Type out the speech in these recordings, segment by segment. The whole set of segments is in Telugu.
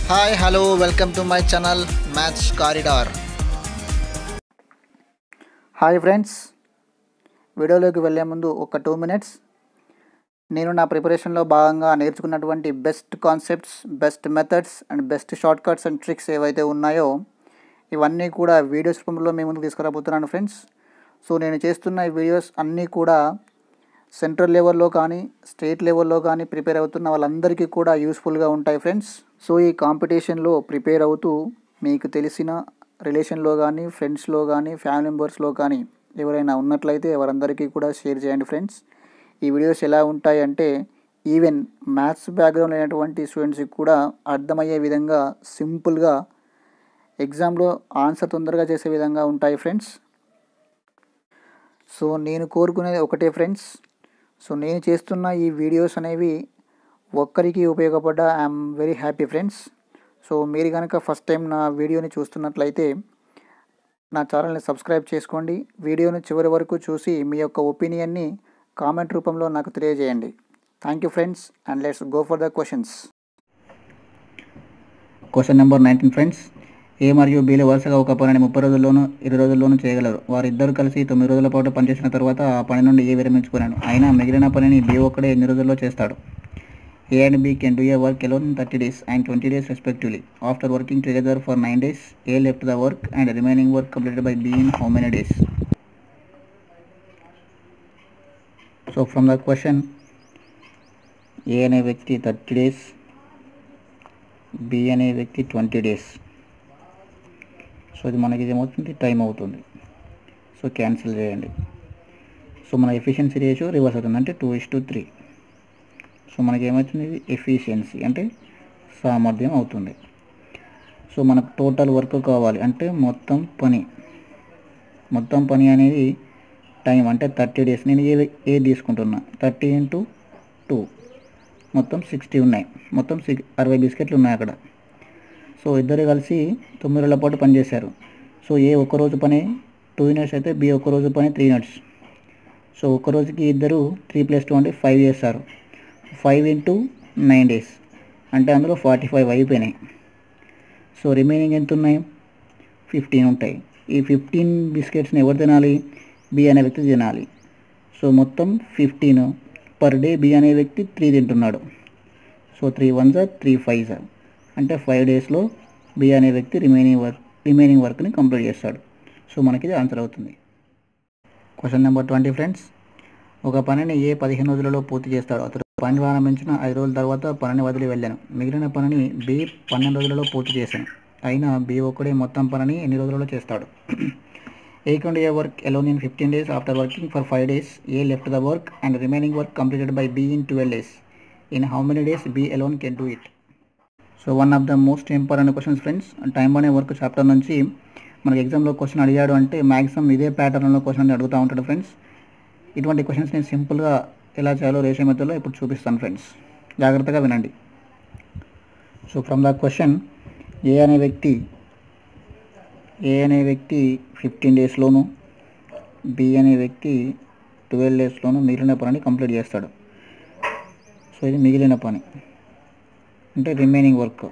hi hello welcome to my channel maths corridor hi friends వీడియోలోకి వెళ్ళే ముందు ఒక టూ మినిట్స్ నేను నా ప్రిపరేషన్లో భాగంగా నేర్చుకున్నటువంటి best concepts best methods and best shortcuts and tricks ఏవైతే ఉన్నాయో ఇవన్నీ కూడా వీడియోస్ రూపంలో మీ ముందుకు తీసుకురాబోతున్నాను ఫ్రెండ్స్ సో నేను చేస్తున్న ఈ వీడియోస్ అన్నీ కూడా సెంట్రల్ లెవెల్లో కానీ స్టేట్ లెవెల్లో కానీ ప్రిపేర్ అవుతున్న వాళ్ళందరికీ కూడా యూస్ఫుల్గా ఉంటాయి ఫ్రెండ్స్ సో ఈ కాంపిటీషన్లో ప్రిపేర్ అవుతూ మీకు తెలిసిన రిలేషన్లో కానీ ఫ్రెండ్స్లో కానీ ఫ్యామిలీ మెంబర్స్లో కానీ ఎవరైనా ఉన్నట్లయితే వారందరికీ కూడా షేర్ చేయండి ఫ్రెండ్స్ ఈ వీడియోస్ ఎలా ఉంటాయి అంటే ఈవెన్ మ్యాథ్స్ బ్యాక్గ్రౌండ్ అయినటువంటి స్టూడెంట్స్కి కూడా అర్థమయ్యే విధంగా సింపుల్గా ఎగ్జామ్లో ఆన్సర్ తొందరగా చేసే విధంగా ఉంటాయి ఫ్రెండ్స్ సో నేను కోరుకునేది ఒకటే ఫ్రెండ్స్ సో నేను చేస్తున్న ఈ వీడియోస్ అనేవి ఒక్కరికి ఉపయోగపడ్డ I'm very happy friends so మీరు కనుక ఫస్ట్ టైం నా వీడియోని చూస్తున్నట్లయితే నా ఛానల్ని సబ్స్క్రైబ్ చేసుకోండి వీడియోని చివరి వరకు చూసి మీ యొక్క ఒపీనియన్ని కామెంట్ రూపంలో నాకు తెలియజేయండి thank you friends and let's go for the questions question number nineteen friends A మరియు బీలు వరుసగా ఒక పనిని ముప్పై రోజుల్లోనూ ఇరవై రోజుల్లోనూ చేయగలరు వారిద్దరు కలిసి తొమ్మిది రోజుల పాటు పనిచేసిన తర్వాత ఆ పని నుండి ఏ విరమించుకున్నాను అయినా మిగిలిన పనిని బి ఒక్కడే ఎన్ని రోజుల్లో చేస్తాడు A and B can do a work alone in thirty days and twenty days respectively after working together for nine days A left the work and remaining work completed by B in how many days so from the question A అనే వ్యక్తి థర్టీ డేస్ బి అనే వ్యక్తి ట్వంటీ డేస్ సో ఇది మనకి ఇది ఏమవుతుంది టైం అవుతుంది సో క్యాన్సిల్ చేయండి సో మన ఎఫిషియన్సీ రేషియో రివర్స్ అవుతుంది అంటే two is to three so మనకి ఏమవుతుంది ఇది ఎఫిషియన్సీ అంటే సామర్థ్యం అవుతుంది సో మనకు టోటల్ వర్క్ కావాలి అంటే మొత్తం పని మొత్తం పని అనేది టైం అంటే థర్టీ డేస్ నేను ఏ ఏ తీసుకుంటున్నా థర్టీ ఇంటూ టూ మొత్తం సిక్స్టీ ఉన్నాయి మొత్తం సిక్స్ అరవై బిస్కెట్లు ఉన్నాయి అక్కడ సో ఇద్దరు కలిసి తొమ్మిది రోజుల పాటు పనిచేశారు సో ఏ ఒక్క రోజు పని టూ యూనిట్స్ అయితే బి ఒక్క రోజు పని త్రీ యూనిట్స్ సో ఒక రోజుకి ఇద్దరు త్రీ ప్లస్ టూ అంటే ఫైవ్ చేస్తారు ఫైవ్ ఇంటూ నైన్ డేస్ అంటే అందులో ఫార్టీ ఫైవ్ అయిపోయినాయి సో రిమైనింగ్ ఎంత ఉన్నాయి ఫిఫ్టీన్ ఉంటాయి ఈ ఫిఫ్టీన్ బిస్కెట్స్ని ఎవరు తినాలి బి అనే వ్యక్తి తినాలి సో మొత్తం ఫిఫ్టీన్ పర్ డే బి అనే వ్యక్తి త్రీ తింటున్నాడు సో త్రీ వన్ జా త్రీ ఫైవ్ జా అంటే ఫైవ్ డేస్లో బి అనే వ్యక్తి రిమైనింగ్ వర్క్ రిమైనింగ్ వర్క్ని కంప్లీట్ చేస్తాడు సో మనకి ఇది ఆన్సర్ అవుతుంది క్వశ్చన్ నెంబర్ ట్వంటీ ఫ్రెండ్స్ ఒక పనిని ఏ పదిహేను రోజులలో పూర్తి చేస్తాడు అతడు పని ప్రారంభించిన ఐదు రోజుల తర్వాత పనిని వదిలి వెళ్ళాను మిగిలిన పనిని బి పన్నెండు రోజులలో పూర్తి చేశాను అయినా బి ఒక్కడే మొత్తం పనిని ఎన్ని రోజులలో చేస్తాడు A can A work alone in fifteen days after working for five days A left the work and remaining work completed by B in twelve days in how many days B alone can do it so one of the most important questions friends time అనే వర్క్ చాప్టర్ నుంచి మనకి ఎగ్జామ్లో క్వశ్చన్ అడిగాడు అంటే మ్యాక్సిమం ఇదే ప్యాటర్న్లో క్వశ్చన్ అడుగుతూ ఉంటాడు ఫ్రెండ్స్ ఇటువంటి క్వశ్చన్స్ నేను సింపుల్గా ఎలా చేయాలో రేషియో మెథడ్లో ఇప్పుడు చూపిస్తాను ఫ్రెండ్స్ జాగ్రత్తగా వినండి so from the question A అనే వ్యక్తి ఏ అనే వ్యక్తి ఫిఫ్టీన్ డేస్లోను బి అనే వ్యక్తి ట్వెల్వ్ డేస్లోను మిగిలిన పనిని కంప్లీట్ చేస్తాడు సో ఇది మిగిలిన పని అంటే రిమైనింగ్ వర్క్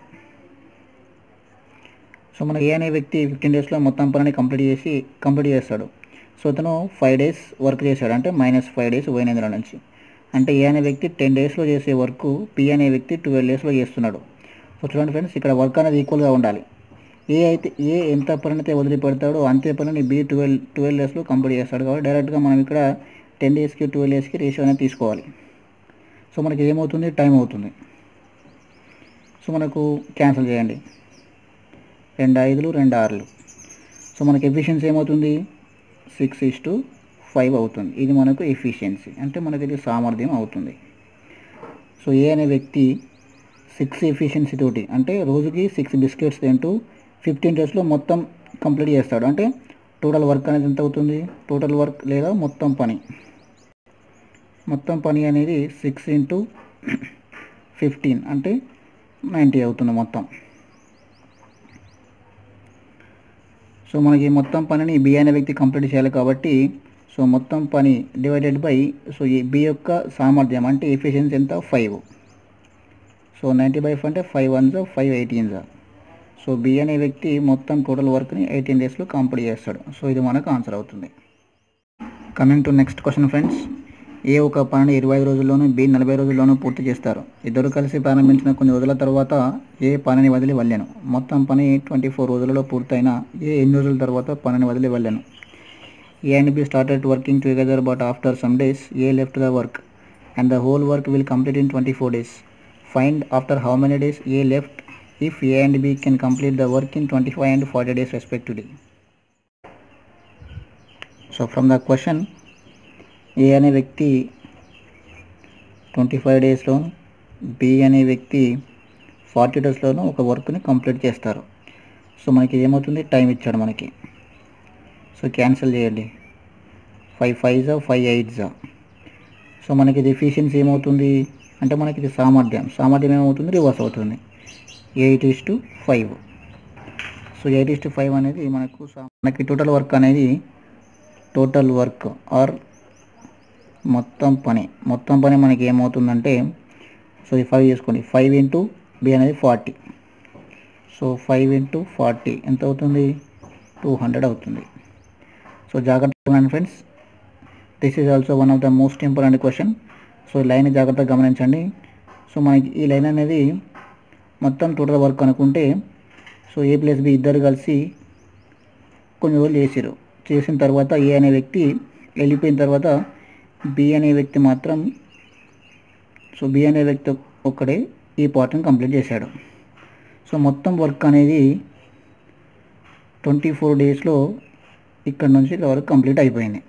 సో మన ఏ అనే వ్యక్తి ఫిఫ్టీన్ డేస్లో మొత్తం పనిని కంప్లీట్ చేసి కంప్లీట్ చేస్తాడు సో అతను ఫైవ్ డేస్ వర్క్ చేశాడు అంటే మైనస్ ఫైవ్ డేస్ పోయినందులో నుంచి అంటే ఏ అనే వ్యక్తి టెన్ డేస్లో చేసే వర్క్ పి అనే వ్యక్తి ట్వెల్వ్ డేస్లో చేస్తున్నాడు సో చూడండి ఫ్రెండ్స్ ఇక్కడ వర్క్ అనేది ఈక్వల్గా ఉండాలి ఏ అయితే ఏ ఎంత పనిని అయితే వదిలిపెడతాడో అంతే పనిని బి ట్వెల్వ్ ట్వెల్వ్ డేస్లో కంప్లీట్ చేస్తాడు కాబట్టి డైరెక్ట్గా మనం ఇక్కడ టెన్ డేస్కి ట్వెల్వ్ డేస్కి రేషియో అనేది తీసుకోవాలి సో మనకి ఏమవుతుంది టైం అవుతుంది సో మనకు క్యాన్సిల్ చేయండి రెండు ఐదులు రెండు ఆరులు సో మనకి ఎఫిషియన్సీ ఏమవుతుంది సిక్స్ ఇస్ టు ఫైవ్ అవుతుంది ఇది మనకు ఎఫిషియన్సీ అంటే మనకి ఇది సామర్థ్యం అవుతుంది సో ఏ అనే వ్యక్తి సిక్స్ ఎఫిషియన్సీ తోటి అంటే రోజుకి సిక్స్ బిస్కెట్స్ తింటూ ఫిఫ్టీన్ డేస్లో మొత్తం కంప్లీట్ చేస్తాడు అంటే టోటల్ వర్క్ అనేది ఎంత అవుతుంది టోటల్ వర్క్ లేదా మొత్తం పని మొత్తం పని అనేది సిక్స్ ఇంటూ ఫిఫ్టీన్ అంటే నైంటీ అవుతుంది మొత్తం సో మనకి మొత్తం పనిని బి అనే వ్యక్తి కంప్లీట్ చేయాలి కాబట్టి సో మొత్తం పని డివైడెడ్ బై సో ఈ బి యొక్క సామర్థ్యం అంటే ఎఫిషియన్సీ ఎంత five so ninety by five అంటే ఫైవ్ వన్ జా ఫైవ్ ఎయిటీన్ జా సో బి అనే వ్యక్తి మొత్తం టోటల్ వర్క్ని ఎయిటీన్ డేస్లో కంప్లీట్ చేస్తాడు సో ఇది మనకు ఆన్సర్ అవుతుంది coming to next question friends A ఒక పనిని ఇరవై ఐదు రోజుల్లోనూ బి నలభై రోజుల్లోనూ పూర్తి చేస్తారు ఇద్దరు కలిసి ప్రారంభించిన కొన్ని రోజుల తర్వాత ఏ పనిని వదిలి వెళ్ళాను మొత్తం పని ట్వంటీ ఫోర్ రోజులలో పూర్తయిన ఏ ఎన్ని రోజుల తర్వాత పనిని వదిలి వెళ్ళాను A and B started working together but after some days A left the work and the whole work will complete in twenty four days find after how many days A left if A and B can complete the work in twenty five and forty days respectively so from the question A అనే వ్యక్తి ట్వంటీ ఫైవ్ డేస్లో బి అనే వ్యక్తి ఫార్టీ డేస్లోనూ ఒక వర్క్ని కంప్లీట్ చేస్తారు సో మనకి ఏమవుతుంది టైం ఇచ్చాడు మనకి సో క్యాన్సిల్ చేయండి ఫైవ్ ఫైవ్ జా ఫైవ్ ఎయిట్ జా సో మనకి ఇది ఎఫిషియన్సీ ఏమవుతుంది అంటే మనకి ఇది సామర్థ్యం సామర్థ్యం ఏమవుతుంది రివర్స్ అవుతుంది eight is to five so eight is to five అనేది మనకు సా- మనకి టోటల్ వర్క్ అనేది టోటల్ వర్క్ ఆర్ మొత్తం పని మొత్తం పని మనకి ఏమవుతుందంటే సో ఈ ఫైవ్ చేసుకోండి ఫైవ్ ఇంటూ బి అనేది forty so five into forty ఎంత అవుతుంది టూ హండ్రెడ్ అవుతుంది సో జాగ్రత్తగా ఉండండి friends this is also one of the most important question so ఈ లైన్ జాగ్రత్తగా గమనించండి సో మనకి ఈ లైన్ అనేది మొత్తం టోటల్ వర్క్ అనుకుంటే సో ఏ ప్లస్ బి ఇద్దరు కలిసి కొన్ని రోజులు చేసారు చేసిన తర్వాత ఏ అనే వ్యక్తి వెళ్ళిపోయిన తర్వాత బి అనే వ్యక్తి మాత్రం సో బి అనే వ్యక్తి ఒక్కడే ఈ పార్ట్ని కంప్లీట్ చేశాడు సో మొత్తం వర్క్ అనేది ట్వంటీ ఫోర్ డేస్లో ఇక్కడ నుంచి ఇక్కడ వరకు కంప్లీట్ అయిపోయింది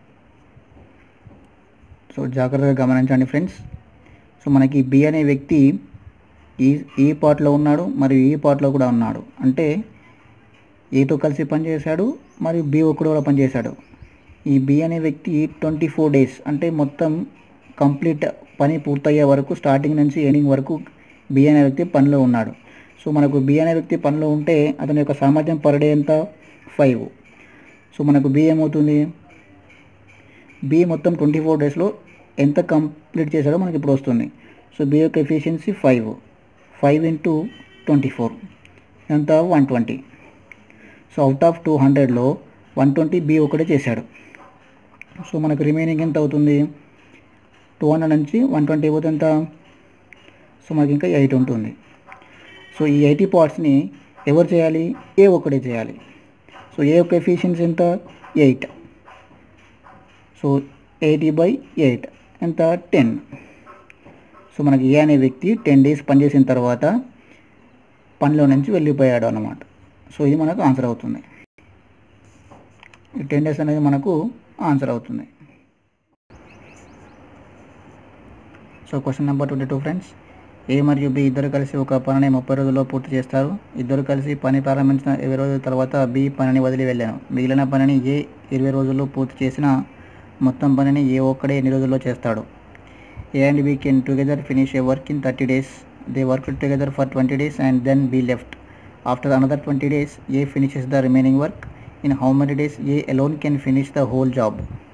సో జాగ్రత్తగా గమనించండి ఫ్రెండ్స్ సో మనకి బి అనే వ్యక్తి ఈ ఈ పార్ట్లో ఉన్నాడు మరియు ఈ పార్ట్లో కూడా ఉన్నాడు అంటే ఏతో కలిసి పనిచేశాడు మరియు బి ఒక్కడు కూడా పనిచేశాడు ఈ బి అనే వ్యక్తి ట్వంటీ ఫోర్ డేస్ అంటే మొత్తం కంప్లీట్ పని పూర్తయ్యే వరకు స్టార్టింగ్ నుంచి ఎండింగ్ వరకు బి అనే వ్యక్తి పనిలో ఉన్నాడు సో మనకు బి అనే వ్యక్తి పనిలో ఉంటే అతని యొక్క సామర్థ్యం పర్ డే ఎంత ఫైవ్ సో మనకు బి ఏమవుతుంది బి మొత్తం ట్వంటీ ఫోర్ డేస్లో ఎంత కంప్లీట్ చేశాడో మనకి ఇప్పుడు వస్తుంది సో బి యొక్క efficiency five five into twenty four ఎంత one twenty so out of two హండ్రెడ్లో వన్ ట్వంటీ బి ఒకటే చేశాడు సో మనకు రిమైనింగ్ ఎంత అవుతుంది టూ హండ్రెడ్ నుంచి వన్ ట్వంటీ పోతే ఎంత సో మనకి ఇంకా ఎయిట్ ఉంటుంది సో ఈ ఎయిటీ పార్ట్స్ని ఎవరు చేయాలి ఏ ఒక్కడే చేయాలి సో ఏ యొక్క ఎఫిషియన్సీ ఎంత eight so eighty by eight ఎంత టెన్ సో మనకి ఏ అనే వ్యక్తి టెన్ డేస్ పనిచేసిన తర్వాత పనిలో నుంచి వెళ్ళిపోయాడు అన్నమాట సో ఇది మనకు ఆన్సర్ అవుతుంది ఈ టెన్ డేస్ అనేది మనకు ఆన్సర్ అవుతుంది so question number twenty two friends A మరియు బి ఇద్దరు కలిసి ఒక పనిని ముప్పై రోజుల్లో పూర్తి చేస్తారు ఇద్దరు కలిసి పని ప్రారంభించిన ఇరవై రోజుల తర్వాత బి పనిని వదిలి వెళ్ళాను మిగిలిన పనిని ఏ ఇరవై రోజుల్లో పూర్తి చేసిన మొత్తం పనిని ఏ ఒక్కడే ఎన్ని రోజుల్లో చేస్తాడు A and B can together finish a work in thirty days they work together for twenty days and then B left after another twenty days A finishes the remaining work in how many days A alone can finish the whole job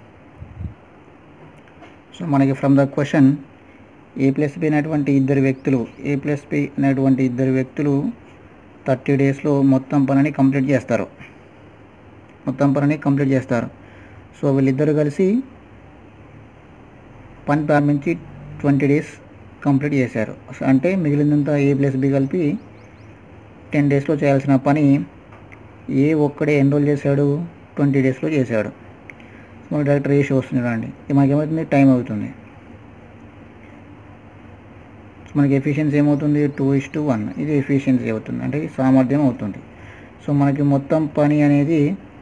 so మనకి from the question A plus B అనేటువంటి ఇద్దరు వ్యక్తులు ఏ ప్లస్ బి అనేటువంటి ఇద్దరు వ్యక్తులు థర్టీ డేస్లో మొత్తం పనిని కంప్లీట్ చేస్తారు మొత్తం పనిని కంప్లీట్ చేస్తారు సో వీళ్ళిద్దరు కలిసి పని ప్రారంభించి ట్వంటీ డేస్ కంప్లీట్ చేశారు సో అంటే మిగిలినంత ఏ ప్లస్ బి కలిపి టెన్ డేస్లో చేయాల్సిన పని ఏ ఒక్కడే ఎన్రోల్ చేశాడు ట్వంటీ డేస్లో చేశాడు మనకి డైరెక్ట్ రేషియో వస్తుంది చూడండి ఇది మనకి ఏమవుతుంది టైం అవుతుంది సో మనకి ఎఫిషియన్సీ ఏమవుతుంది టూ ఇస్ టు వన్ ఇది ఎఫిషియన్సీ అవుతుంది అంటే ఇది సామర్థ్యం అవుతుంది సో మనకి మొత్తం పని అనేది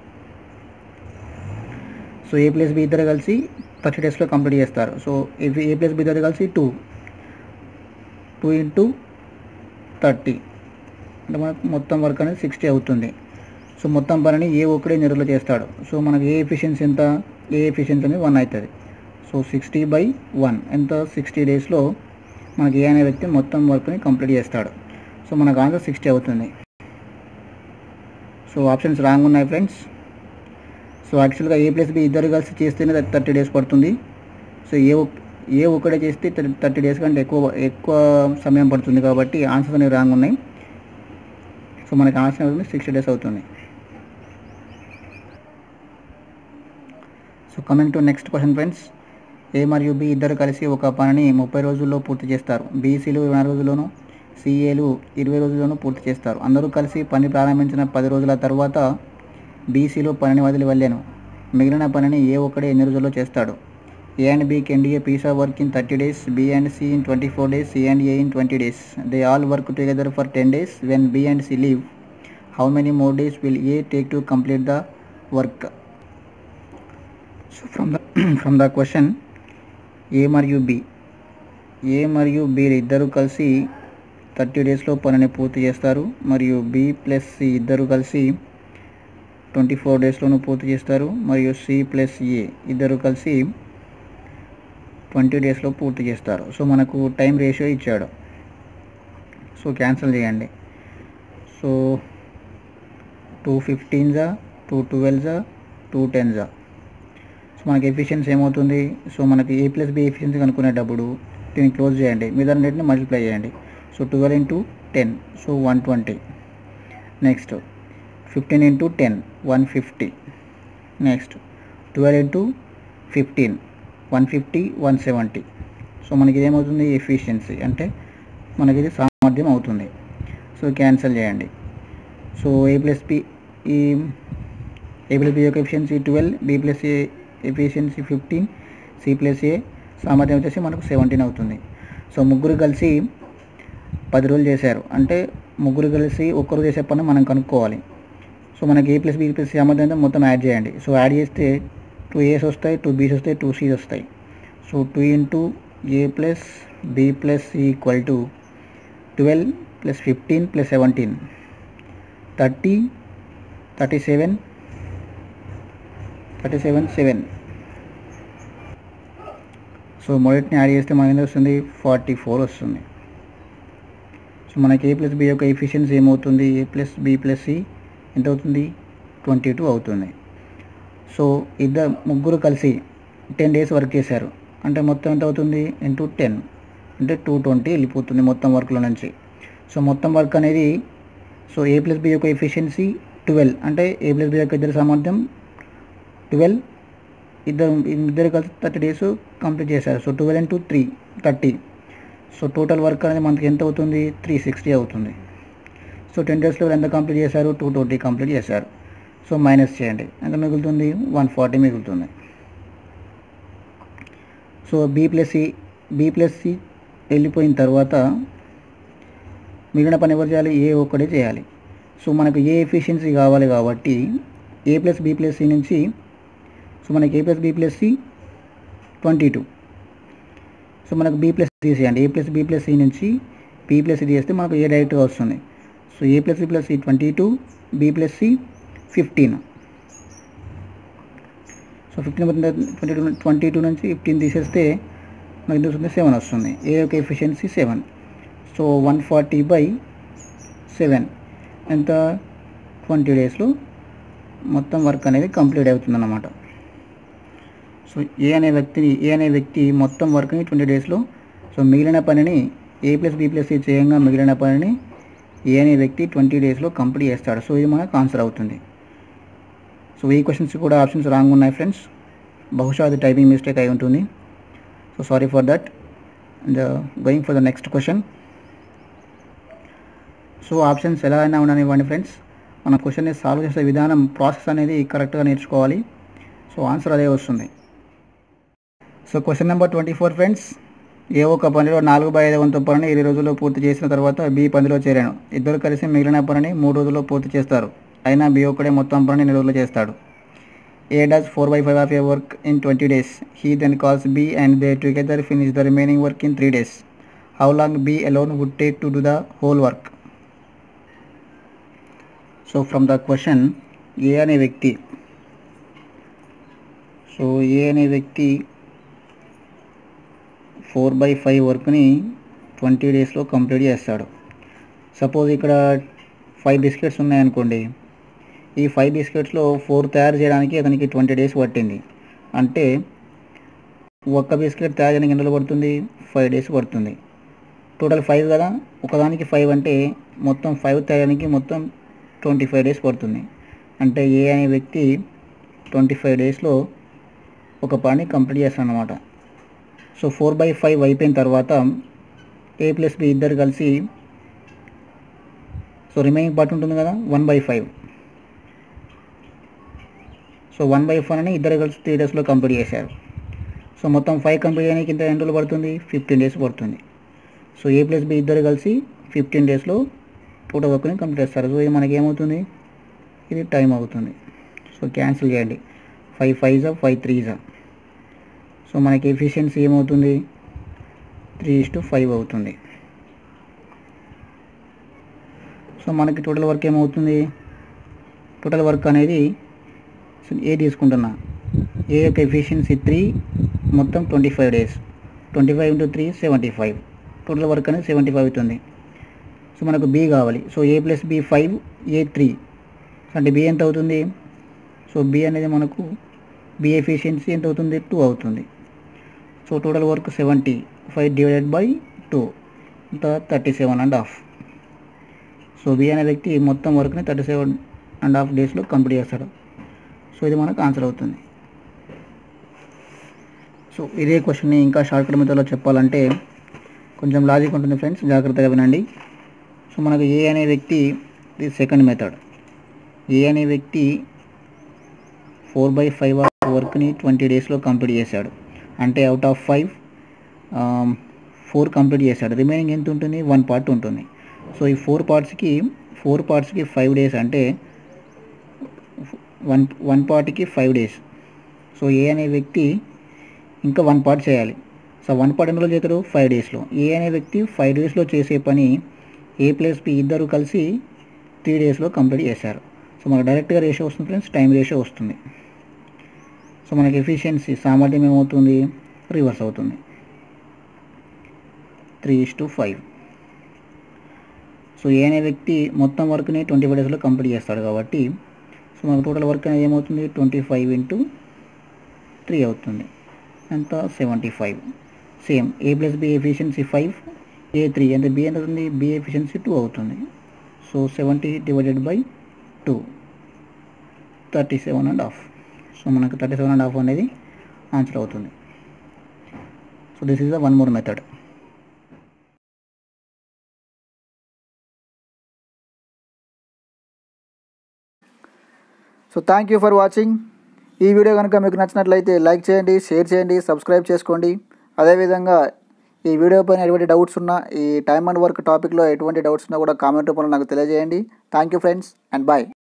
సో ఏ ప్లస్ బి ఇద్దరు కలిసి థర్టీ డేస్లో కంప్లీట్ చేస్తారు so if A plus B ఇద్దరు కలిసి టూ టూ ఇంటూ థర్టీ అంటే మనకు మొత్తం వర్క్ అనేది సిక్స్టీ అవుతుంది సో మొత్తం పనిని ఏ ఒక్కడే నెలలో చేస్తాడు సో మనకి ఏ ఎఫిషియన్సీ ఎంత ఏ ఎఫిషియన్సీ అనేది వన్ అవుతుంది సో సిక్స్టీ బై వన్ ఎంత సిక్స్టీ డేస్లో మనకి ఏ అనే వ్యక్తి మొత్తం వర్క్ని కంప్లీట్ చేస్తాడు సో మనకు ఆన్సర్ సిక్స్టీ అవుతుంది సో ఆప్షన్స్ రాంగ్ ఉన్నాయి ఫ్రెండ్స్ సో యాక్చువల్గా ఏ ప్లస్ బి ఇద్దరు కలిసి చేస్తేనే థర్టీ డేస్ పడుతుంది సో ఏ ఒక్- ఏ ఒకటే చేస్తే థర్టీ డేస్ కంటే ఎక్కువ ఎక్కువ సమయం పడుతుంది కాబట్టి ఆన్సర్స్ అనేవి రాంగ్ ఉన్నాయి సో మనకి ఆన్సర్ అవుతుంది సిక్స్టీ డేస్ అవుతుంది so coming to next question friends A మరియు బి ఇద్దరు కలిసి ఒక పనిని ముప్పై రోజుల్లో పూర్తి చేస్తారు బీసీలు ఇరవై నాలుగు రోజుల్లోనూ సిఏలు ఇరవై రోజుల్లోనూ పూర్తి చేస్తారు అందరూ కలిసి పని ప్రారంభించిన పది రోజుల తర్వాత బీసీలు పనిని వదిలి వెళ్ళాను మిగిలిన పనిని ఏ ఒక్కడే ఎన్ని రోజుల్లో చేస్తాడు A and B can do a piece of work in thirty days B and C in twenty four days C and A in twenty days they all work together for ten days when B and C leave how many more days will A take to complete the work so from the from the question A మరియు బి ఏ మరియు బి ఇద్దరు కలిసి థర్టీ డేస్లో పనిని పూర్తి చేస్తారు మరియు బి ప్లస్ సి ఇద్దరు కలిసి ట్వంటీ ఫోర్ డేస్లోనూ పూర్తి చేస్తారు మరియు సి ప్లస్ ఏ ఇద్దరు కలిసి ట్వంటీ డేస్లో పూర్తి చేస్తారు సో మనకు టైం రేషియో ఇచ్చాడు సో క్యాన్సిల్ చేయండి సో టూ ఫిఫ్టీన్జా టూ ట్వెల్వ్జా టూ టెన్జా సో మనకి ఎఫిషియన్సీ ఏమవుతుంది సో మనకి ఏ ప్లస్ బి ఎఫిషియన్సీ కనుక్కునేటప్పుడు దీన్ని క్లోజ్ చేయండి మీద రెండింటిని మల్టిప్లై చేయండి so twelve into ten so one twenty next fifteen into ten one fifty next twelve into fifteen one fifty one seventy so మనకి ఇదేమవుతుంది ఎఫిషియన్సీ అంటే మనకి ఇది సామర్థ్యం అవుతుంది సో క్యాన్సిల్ చేయండి సో ఏ ప్లస్ బి ఈ ఏ ప్లస్ బి యొక్క efficiency twelve B plus A efficiency fifteen C plus A సామర్థ్యం వచ్చేసి మనకు సెవెంటీన్ అవుతుంది సో ముగ్గురు కలిసి పది రోజులు చేశారు అంటే ముగ్గురు కలిసి ఒక్కరు చేసే పని మనం కనుక్కోవాలి సో మనకి A plus B plus C సామర్థ్యం మొత్తం యాడ్ చేయండి సో యాడ్ చేస్తే టూ ఏస్ వస్తాయి టూ బీస్ వస్తాయి టూ సీస్ వస్తాయి so two into A plus B plus C equal to twelve plus fifteen plus seventeen thirty thirty seven thirty seven seven so మొదటిని యాడ్ చేస్తే మనకి ఎంత వస్తుంది ఫార్టీ ఫోర్ వస్తుంది సో మనకి ఏ ప్లస్ బి యొక్క ఎఫిషియన్సీ ఏమవుతుంది A plus B plus C ఎంత అవుతుంది ట్వంటీ టూ అవుతుంది సో ఇద్దరు ముగ్గురు కలిసి టెన్ డేస్ వర్క్ చేశారు అంటే మొత్తం ఎంత అవుతుంది ఇంటూ టెన్ అంటే టూ ట్వంటీ వెళ్ళిపోతుంది మొత్తం వర్క్లో నుంచి సో మొత్తం వర్క్ అనేది సో ఏ ప్లస్ బి యొక్క ఎఫిషియన్సీ ట్వెల్వ్ అంటే ఏ ప్లస్ బి యొక్క ఇద్దరు సామర్థ్యం ట్వెల్వ్ ఇద్దరు ఇద్దరు కలిసి థర్టీ డేస్ కంప్లీట్ చేశారు so twelve into three thirty so total work అనేది మనకి ఎంత అవుతుంది త్రీ సిక్స్టీ అవుతుంది సో టెన్ డేస్లో ఎంత కంప్లీట్ చేశారు టూ ట్వంటీ కంప్లీట్ చేశారు సో మైనస్ చేయండి ఎంత మిగులుతుంది వన్ ఫార్టీ మిగులుతుంది so B plus C B plus C వెళ్ళిపోయిన తర్వాత మిగిలిన పని ఎవరు చేయాలి ఏ ఒక్కడే చేయాలి సో మనకు ఏ ఎఫిషియన్సీ కావాలి కాబట్టి A plus B plus C నుంచి సో మనకి A plus B plus C twenty two so మనకు బీ ప్లస్ తీసేయండి A plus B plus C నుంచి బీ ప్లస్ సి తీస్తే మనకు ఏ డైరెక్ట్గా వస్తుంది so A plus B plus C twenty two B plus C fifteen so fifteen twenty two twenty two నుంచి ఫిఫ్టీన్ తీసేస్తే మనకి ఎంత వస్తుంది సెవెన్ వస్తుంది ఏ యొక్క efficiency seven so one forty by seven ఎంత ట్వంటీ డేస్లో మొత్తం వర్క్ అనేది కంప్లీట్ అవుతుంది అన్నమాట సో ఏ అనే వ్యక్తిని ఏ అనే వ్యక్తి మొత్తం వర్క్ని ట్వంటీ డేస్లో సో మిగిలిన పనిని A plus B plus C చేయంగా మిగిలిన పనిని ఏ అనే వ్యక్తి ట్వంటీ డేస్లో కంప్లీట్ చేస్తాడు సో ఇది మనకు ఆన్సర్ అవుతుంది సో ఈ క్వశ్చన్స్ కూడా ఆప్షన్స్ రాంగ్ ఉన్నాయి ఫ్రెండ్స్ బహుశా అది టైపింగ్ మిస్టేక్ అయి ఉంటుంది so sorry for that and going for the next question so options ఎలా అయినా ఉండనివ్వండి ఫ్రెండ్స్ మన క్వశ్చన్ని సాల్వ్ చేసే విధానం ప్రాసెస్ అనేది కరెక్ట్గా నేర్చుకోవాలి సో ఆన్సర్ అదే వస్తుంది so question number twenty four friends A ఒక్క పనిలో నాలుగు బై ఐదు వంతు పనిని ఇరవై రోజుల్లో పూర్తి చేసిన తర్వాత బి పనిలో చేరాను ఇద్దరు కలిసి మిగిలిన పనిని మూడు రోజుల్లో పూర్తి చేస్తారు అయినా బి ఒక్కడే మొత్తం పనిని ఎన్ని రోజుల్లో చేస్తాడు A does four by five of a work in twenty days he then calls B and they together finish the remaining work in three days how long B alone would take to do the whole work so from the question A అనే వ్యక్తి సో ఏ అనే వ్యక్తి ఫోర్ బై ఫైవ్ వర్క్ని ట్వంటీ డేస్లో కంప్లీట్ చేస్తాడు సపోజ్ ఇక్కడ ఫైవ్ బిస్కెట్స్ ఉన్నాయనుకోండి ఈ ఫైవ్ బిస్కెట్స్లో ఫోర్ తయారు చేయడానికి అతనికి ట్వంటీ డేస్ పట్టింది అంటే ఒక్క బిస్కెట్ తయారు చేయడానికి ఎన్ని రోజులు పడుతుంది ఫైవ్ డేస్ పడుతుంది టోటల్ ఫైవ్ కదా ఒకదానికి ఫైవ్ అంటే మొత్తం ఫైవ్ తయారడానికి మొత్తం ట్వంటీ ఫైవ్ డేస్ పడుతుంది అంటే ఏ అనే వ్యక్తి ట్వంటీ ఫైవ్ డేస్లో ఒక పని కంప్లీట్ చేస్తాడు అనమాట సో ఫోర్ బై ఫైవ్ అయిపోయిన తర్వాత ఏ ప్లస్ బి ఇద్దరు కలిసి సో రిమైనింగ్ పార్ట్ ఉంటుంది కదా one by five so one by five అని ఇద్దరు కలిసి త్రీ డేస్లో కంప్లీట్ చేశారు సో మొత్తం ఫైవ్ కంప్లీట్ చేయడానికి ఇంత ఎన్ని రోజులు పడుతుంది ఫిఫ్టీన్ డేస్ పడుతుంది సో ఏ ప్లస్ బి ఇద్దరు కలిసి ఫిఫ్టీన్ డేస్లో టోటల్ వర్క్ని కంప్లీట్ చేస్తారు సో ఇది మనకి ఏమవుతుంది ఇది టైం అవుతుంది సో క్యాన్సిల్ చేయండి ఫైవ్ ఫైవ్ ఫైవ్ త్రీజా సో మనకి ఎఫిషియన్సీ ఏమవుతుంది త్రీ ఇస్ టు ఫైవ్ అవుతుంది సో మనకి టోటల్ వర్క్ ఏమవుతుంది టోటల్ వర్క్ అనేది సో ఏ తీసుకుంటున్నా ఏ యొక్క ఎఫిషియన్సీ త్రీ మొత్తం twenty five days twenty five into three seventy five total work అనేది సెవెంటీ ఫైవ్ అవుతుంది సో మనకు బి కావాలి so A plus B five A three అంటే బి ఎంత అవుతుంది సో బి అనేది మనకు బి ఎఫిషియన్సీ ఎంత అవుతుంది టూ అవుతుంది so total work seventy five divided by two ఇంత thirty seven and half so B అనే వ్యక్తి మొత్తం వర్క్ని థర్టీ సెవెన్ అండ్ హాఫ్ డేస్లో కంప్లీట్ చేస్తాడు సో ఇది మనకు ఆన్సర్ అవుతుంది సో ఇదే క్వశ్చన్ని ఇంకా షార్ట్ కట్ మెథడ్లో చెప్పాలంటే కొంచెం లాజిక్ ఉంటుంది ఫ్రెండ్స్ జాగ్రత్తగా వినండి సో మనకు ఏ అనే వ్యక్తి ఇది సెకండ్ మెథడ్ ఏ అనే వ్యక్తి ఫోర్ బై ఫైవ్ వర్క్ని ట్వంటీ డేస్లో కంప్లీట్ చేశాడు అంటే out of five four complete చేశాడు రిమైనింగ్ ఎంత ఉంటుంది వన్ పార్ట్ ఉంటుంది సో ఈ ఫోర్ పార్ట్స్కి ఫోర్ పార్ట్స్కి ఫైవ్ డేస్ అంటే వన్ వన్ పార్ట్కి ఫైవ్ డేస్ సో ఏ అనే వ్యక్తి ఇంకా వన్ పార్ట్ చేయాలి సో వన్ పార్ట్ ఎన్ని రోజులు చేస్తారు ఫైవ్ డేస్లో ఏ అనే వ్యక్తి ఫైవ్ డేస్లో చేసే పని ఏ ప్లస్ బి ఇద్దరు కలిసి త్రీ డేస్లో కంప్లీట్ చేశారు సో మనకు డైరెక్ట్గా రేషియో వస్తుంది ఫ్రెండ్స్ టైం రేషియో వస్తుంది సో మనకి ఎఫిషియన్సీ సామర్థ్యం ఏమవుతుంది రివర్స్ అవుతుంది three is to five so A అనే వ్యక్తి మొత్తం వర్క్ని ట్వంటీ ఫైవ్ డేస్లో కంప్లీట్ చేస్తాడు కాబట్టి సో మనకు టోటల్ వర్క్ అనేది ఏమవుతుంది ట్వంటీ ఫైవ్ ఇంటూ త్రీ అవుతుంది ఎంత seventy five same A plus B efficiency five A three అంటే బి ఎంత అవుతుంది బి ఎఫిషియన్సీ టూ అవుతుంది so seventy divided by two thirty seven and half so మనకు థర్టీ సెవెన్ అండ్ హాఫ్ అనేది ఆన్సర్ అవుతుంది so this is the one more method so thank you for watching ఈ వీడియో కనుక మీకు నచ్చినట్లయితే లైక్ చేయండి షేర్ చేయండి సబ్స్క్రైబ్ చేసుకోండి అదేవిధంగా ఈ వీడియో పైన ఎటువంటి డౌట్స్ ఉన్నా ఈ టైమ్ అండ్ వర్క్ టాపిక్లో ఎటువంటి డౌట్స్ ఉన్నా కూడా కామెంట్ రూపంలో నాకు తెలియజేయండి thank you friends and bye